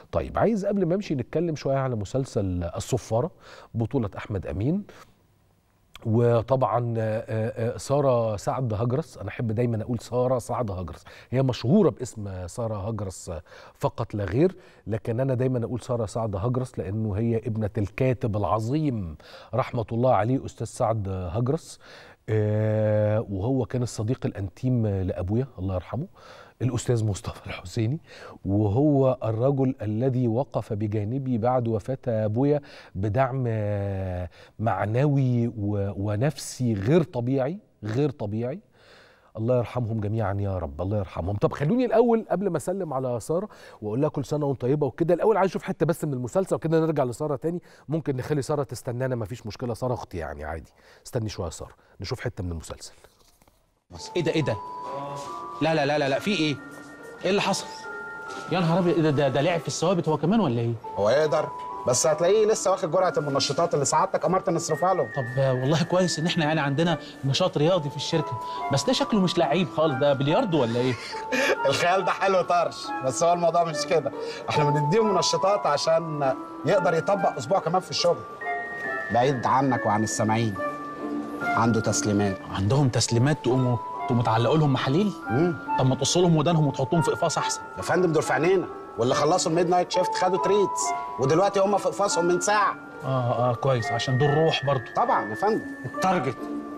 طيب عايز قبل ما امشي نتكلم شويه على مسلسل الصفاره بطوله احمد امين وطبعا آه، آه، ساره سعد هجرس انا احب دايما اقول ساره سعد هجرس هي مشهوره باسم ساره هجرس فقط لا غير لكن انا دايما اقول ساره سعد هجرس لانه هي ابنه الكاتب العظيم رحمه الله عليه استاذ سعد هجرس آه، وهو كان الصديق الانتيم لابويا الله يرحمه الاستاذ مصطفى الحسيني وهو الرجل الذي وقف بجانبي بعد وفاه ابويا بدعم آه، معنوي و- ونفسي غير طبيعي غير طبيعي الله يرحمهم جميعا يا رب الله يرحمهم طب خلوني الاول قبل ما اسلم على ساره واقول لها كل سنه وانت طيبه وكده الاول عايز اشوف حته بس من المسلسل وكده نرجع لساره تاني ممكن نخلي ساره تستنانا مفيش مشكله ساره اختي يعني عادي استني شويه يا ساره نشوف حته من المسلسل ايه ده ايه ده لا لا لا لا لا في ايه ايه اللي حصل يا نهار ابيض إيه ده ده, ده لعب في الثوابت هو كمان ولا ايه هو يقدر بس هتلاقيه لسه واخد جرعه المنشطات اللي سعادتك امرت نصرفها له طب آه، والله كويس ان احنا يعني عندنا نشاط رياضي في الشركه بس ده شكله مش لعيب خالص ده بلياردو ولا ايه الخيال ده حلو طرش بس هو الموضوع مش كده احنا بنديه منشطات عشان يقدر يطبق اسبوع كمان في الشغل بعيد عنك وعن السامعين عنده تسليمات عندهم تسليمات تقوموا تقوموا تعلقوا لهم محاليل مم. طب ما تقصوا لهم ودانهم وتحطوهم في قفاص احسن يا فندم دول في عينينا واللي خلصوا الميد نايت شيفت خدوا تريتس ودلوقتي هم في قفاصهم من ساعه اه اه كويس عشان دول روح برضو طبعا يا فندم التارجت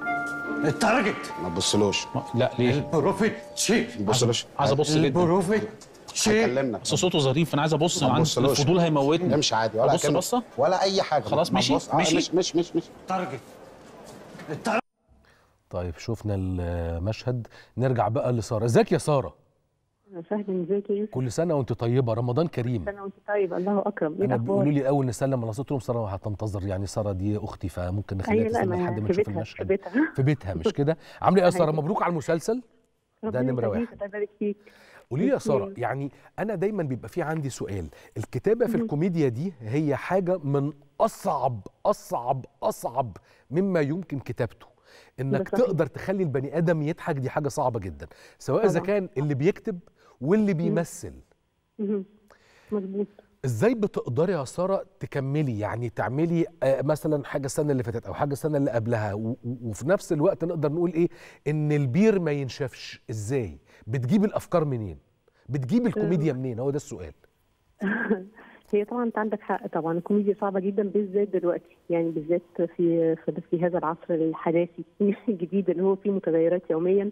التارجت ما تبصلوش ما- لا ليه البروفيت شيف ما تبصلوش عايز ابص جدا البروفيت شيف هيكلمنا بس صوته ظريف انا عايز ابص ما عندي تبصلوش. الفضول هيموتني امشي عادي ولا ابص كأنه- بصه ولا اي حاجه خلاص ما مشي؟ تبص- آه، مشي؟ مش مش مش مش التارجت التارجت طيب شفنا المشهد نرجع بقى لساره ازيك يا ساره وسهلا ازيك يا يوسف كل سنه وانت طيبه رمضان كريم سنه وانت طيب الله اكرم ايه انا بيقولوا الاخبار لي اول نسلم على صوت لهم ساره هتنتظر يعني ساره دي اختي فممكن نخليها ايوه لا تستنى ما لحد ما في نشوف بيتها في المشهد بيتها في بيتها مش كده عامله ايه يا ساره أيوة. مبروك على المسلسل ده ربنا نمره يخليك، واحد الله يبارك فيك قولي لي يا ساره بخير. يعني انا دايما بيبقى في عندي سؤال الكتابه في الكوميديا دي هي حاجه من اصعب اصعب اصعب مما يمكن كتابته انك ده صحيح. تقدر تخلي البني ادم يضحك دي حاجه صعبه جدا سواء اذا طبعاً. كان اللي بيكتب واللي بيمثل مهم. مظبوط ازاي بتقدري يا ساره تكملي يعني تعملي آه، مثلا حاجه السنه اللي فاتت او حاجه السنه اللي قبلها و- و- وفي نفس الوقت نقدر نقول ايه ان البير ما ينشفش ازاي بتجيب الافكار منين بتجيب الكوميديا منين هو ده السؤال هي طبعا انت عندك حق طبعا الكوميديا صعبه جدا بالذات دلوقتي يعني بالذات في في, في هذا العصر الحداثي الجديد اللي هو فيه متغيرات يوميا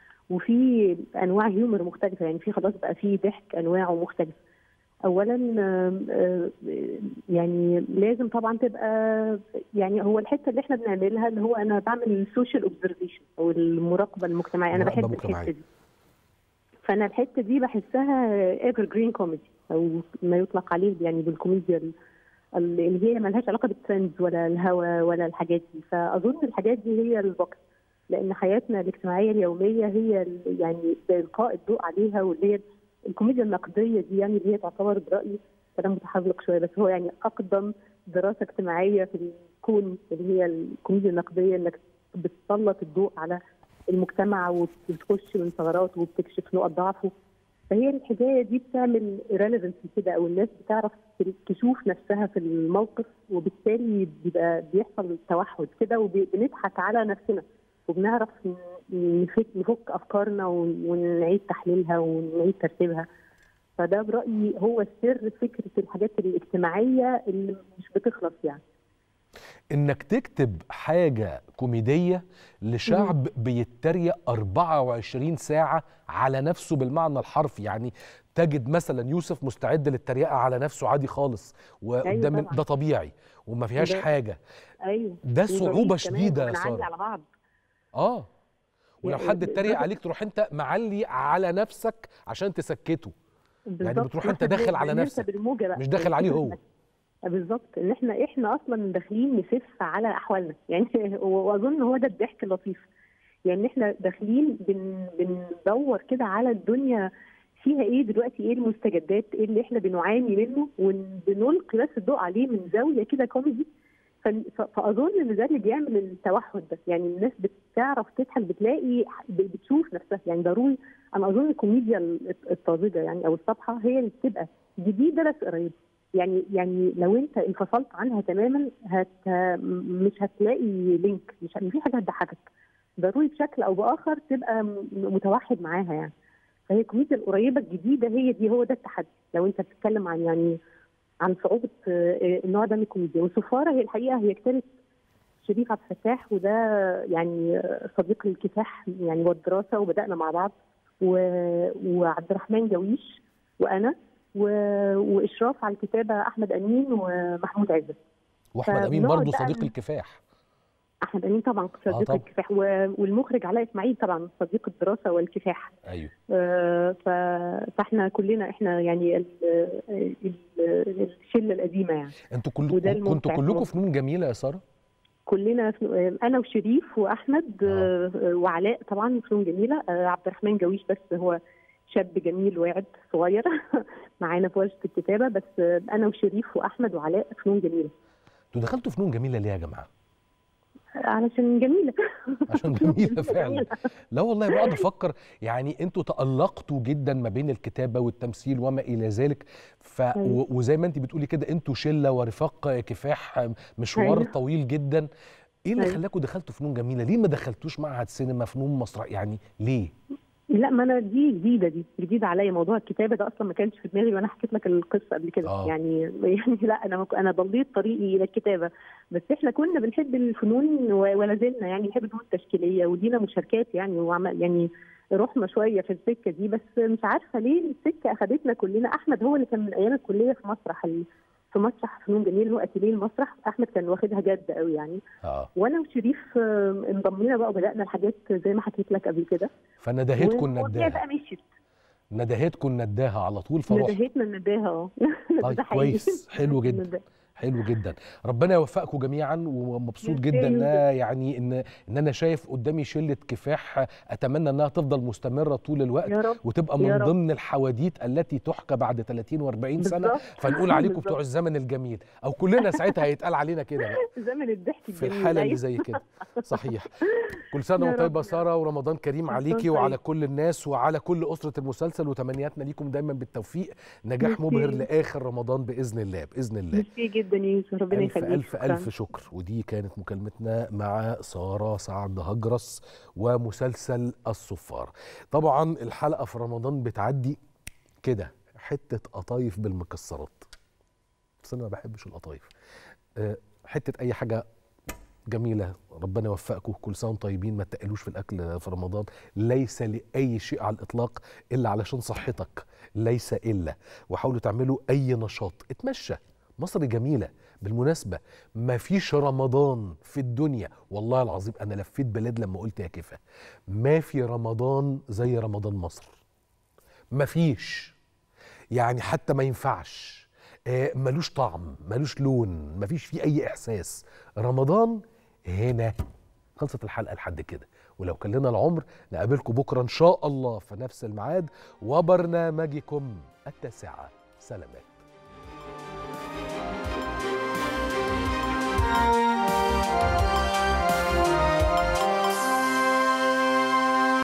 وفي انواع هيومر مختلفه يعني في خلاص بقى في ضحك انواعه مختلفه اولا آم، آم، يعني لازم طبعا تبقى يعني هو الحته اللي احنا بنعملها اللي هو انا بعمل السوشيال اوبزرفيشن او المراقبه المجتمعيه انا مراقبة بحب مجتمعية. الحته دي فانا الحته دي بحسها ايفر جرين كوميدي او ما يطلق عليه يعني بالكوميديا ال- ال- اللي هي ملهاش علاقه بالترندز ولا الهوى ولا الحاجات دي فاظن الحاجات دي هي البقى لان حياتنا الاجتماعيه اليوميه هي ال- يعني القاء الضوء عليها واللي هي الكوميديا النقديه دي يعني اللي هي تعتبر برايي كلام متحرك شويه بس هو يعني اقدم دراسه اجتماعيه في الكون اللي هي الكوميديا النقديه انك بتسلط الضوء على المجتمع وبتخش من ثغرات وبتكشف نقط ضعفه فهي الحكايه دي بتعمل ريليفنسي كده او الناس بتعرف تشوف نفسها في الموقف وبالتالي بيبقى بيحصل توحد كده وبنضحك على نفسنا وبنعرف نفك, نفك افكارنا ون- ونعيد تحليلها ونعيد ترتيبها فده برايي هو السر فكره الحاجات الاجتماعيه اللي مش بتخلص يعني انك تكتب حاجه كوميديه لشعب بيتريق 24 ساعه على نفسه بالمعنى الحرفي يعني تجد مثلا يوسف مستعد للتريقه على نفسه عادي خالص وقدام طبعاً. ده طبيعي وما فيهاش ده- حاجه ايوه ده وظريف صعوبه كمان شديده يا وبنعلي ساره على بعض اه ولو يعني حد اتريق ده- عليك تروح انت معلي على نفسك عشان تسكته بالظبط. بتروح وإحنا انت داخل بن- على بننسى نفسك، بالموجة بقى. مش داخل عليه هو. بالظبط ان احنا احنا اصلا داخلين نسف على احوالنا يعني واظن هو ده الضحك اللطيف يعني احنا داخلين بن بندور كده على الدنيا فيها ايه دلوقتي ايه المستجدات ايه اللي احنا بنعاني منه وبنلقي بس الضوء عليه من زاويه كده كوميدي ف- ف- فاظن ان ده اللي بيعمل التوحد ده يعني الناس بتعرف تضحك بتلاقي ب- بتشوف نفسها يعني ضروري انا اظن الكوميديا ال- الطازجه يعني او الصفحه هي اللي بتبقى جديده بس قريبه يعني يعني لو انت انفصلت عنها تماما هت مش هتلاقي لينك مش في حاجه هتضحكك ضروري بشكل او باخر تبقى م- متوحد معاها يعني فهي الكوميديا القريبه الجديده هي دي هو ده التحدي لو انت بتتكلم عن يعني عن صعوبه آه، النوع ده من الكوميديا والسفاره هي الحقيقه هي كتابه شريف عبد الفتاح وده يعني صديق الكفاح يعني والدراسه وبدانا مع بعض و... وعبد الرحمن جويش وانا و... واشراف على الكتابه احمد امين ومحمود عزت واحمد امين فبنقعد برضه بقى صديق ن- الكفاح احمد امين طبعا صديق طبعا. الكفاح و... والمخرج علاء اسماعيل طبعا صديق الدراسه والكفاح ايوه آه، ف... فاحنا كلنا احنا يعني ال... ال... الشله القديمه يعني انتوا وده كلكم الممتع كنتوا في كلكم مصر. فنون جميله يا ساره كلنا في... انا وشريف واحمد آه. آه، وعلاء طبعا فنون جميله آه، عبد الرحمن جويش بس هو شاب جميل واعد صغير معانا في ورشه الكتابه بس آه، انا وشريف واحمد وعلاء فنون جميله انتوا دخلتوا فنون جميله ليه يا جماعه علشان جميله عشان جميله فعلا لا والله بقعد افكر يعني انتوا تالقتوا جدا ما بين الكتابه والتمثيل وما الى ذلك ف و- وزي ما انت بتقولي كده انتوا شله ورفاق كفاح مشوار أيوة. طويل جدا ايه اللي أيوة. خلاكم دخلتوا فنون جميله ليه ما دخلتوش معهد سينما فنون مسرح يعني ليه لا ما انا دي جديده دي جديده عليا موضوع الكتابه ده اصلا ما كانش في دماغي وانا حكيت لك القصه قبل كده آه. يعني يعني لا انا ما ك- انا ضليت طريقي الى الكتابه بس احنا كنا بنحب الفنون و- ولا زلنا يعني بنحب الفنون التشكيليه ولينا مشاركات يعني وعمل يعني رحنا شويه في السكه دي بس مش عارفه ليه السكه اخذتنا كلنا احمد هو اللي كان من ايام الكليه في مسرح ال- في مسرح فنون جميل هو اتيليه المسرح احمد كان واخدها جد قوي يعني اه وانا وشريف آه، انضمينا بقى وبدانا الحاجات زي ما حكيت لك قبل كده فندهتكم والمواضيع نداها بقى مشيت ندهتكم نداها على طول فروح ندهتنا النداهه اه طيب ده حقيقي. كويس حلو جدا النداهة. حلو جدا ربنا يوفقكم جميعا ومبسوط ميرسي جدا يا ان يوسف. يعني ان ان انا شايف قدامي شله كفاح اتمنى انها تفضل مستمره طول الوقت يا رب وتبقى يا من رب. ضمن الحواديت التي تحكى بعد 30 و40 سنه بالظبط. فنقول عليكم بتوع بالظبط. الزمن الجميل او كلنا ساعتها هيتقال علينا كده بقى زمن الضحك في الجميل الحاله اللي أيوة. زي كده صحيح كل سنه يا وطيبه رب، يا ساره ورمضان كريم رمضان عليكي طيب. وعلى كل الناس وعلى كل اسره المسلسل وتمنياتنا ليكم دايما بالتوفيق نجاح ميرسي. مبهر لاخر رمضان باذن الله باذن الله ميرسي جدا يا يوسف ربنا ألف يخليك ألف شكراً. ألف شكر ودي كانت مكالمتنا مع سارة سعد هجرس ومسلسل الصفار طبعا الحلقة في رمضان بتعدي كده حتة قطايف بالمكسرات بس أنا ما بحبش القطايف أه، حتة أي حاجة جميلة ربنا يوفقكم كل سنة وانتم طيبين ما تقلوش في الأكل في رمضان ليس لأي شيء على الإطلاق إلا علشان صحتك ليس إلا وحاولوا تعملوا أي نشاط اتمشى مصر جميلة بالمناسبة ما فيش رمضان في الدنيا والله العظيم أنا لفيت بلاد لما قلت يا كفا ما في رمضان زي رمضان مصر ما فيش يعني حتى ما ينفعش آه، ملوش طعم ملوش لون مفيش فيه أي إحساس رمضان هنا خلصت الحلقة لحد كده ولو كان لنا العمر نقابلكم بكرة إن شاء الله في نفس الميعاد وبرنامجكم التاسعة سلامات